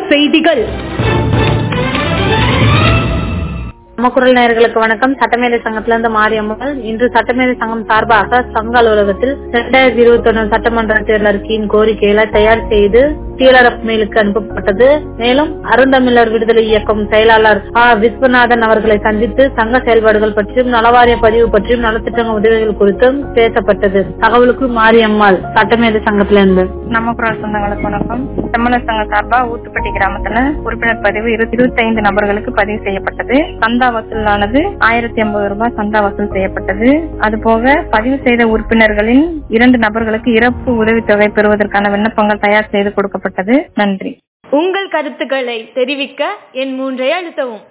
செய்திகள் நமக்குரல் நேயர்களுக்கு வணக்கம் சட்டமேதை சங்கத்திலிருந்து மாரியம்மன் இன்று சட்டமேதை சங்கம் சார்பாக சங்க அலுவலகத்தில் இரண்டாயிரத்தி இருபத்தி ஒன்னு சட்டமன்ற தேர்தல் அறிக்கையின் கோரிக்கைகளை தயார் செய்து டிஎல்ஆர்எஃப் மெயிலுக்கு அனுப்பப்பட்டது மேலும் அருந்தமிழர் விடுதலை இயக்கம் செயலாளர் ஆ விஸ்வநாதன் அவர்களை சந்தித்து சங்க செயல்பாடுகள் பற்றியும் நலவாரிய பதிவு பற்றியும் நலத்திட்ட உதவிகள் குறித்தும் பேசப்பட்டது தகவலுக்கு மாரியம்மாள் சட்டமேதை சங்கத்திலிருந்து நம்ம குரல் சொந்தங்களுக்கு வணக்கம் தமிழர் சங்க சார்பா ஊத்துப்பட்டி கிராமத்துல உறுப்பினர் பதிவு இருபத்தி ஐந்து நபர்களுக்கு பதிவு செய்யப்பட்டது சந்தா வசூலானது ஆயிரத்தி ஐம்பது ரூபாய் சந்தா வசூல் செய்யப்பட்டது அதுபோக பதிவு செய்த உறுப்பினர்களின் இரண்டு நபர்களுக்கு இறப்பு உதவித்தொகை பெறுவதற்கான விண்ணப்பங்கள் தயார் செய்து கொடுக்கப்பட்டது நன்றி உங்கள் கருத்துக்களை தெரிவிக்க என் மூன்றை அழுத்தவும்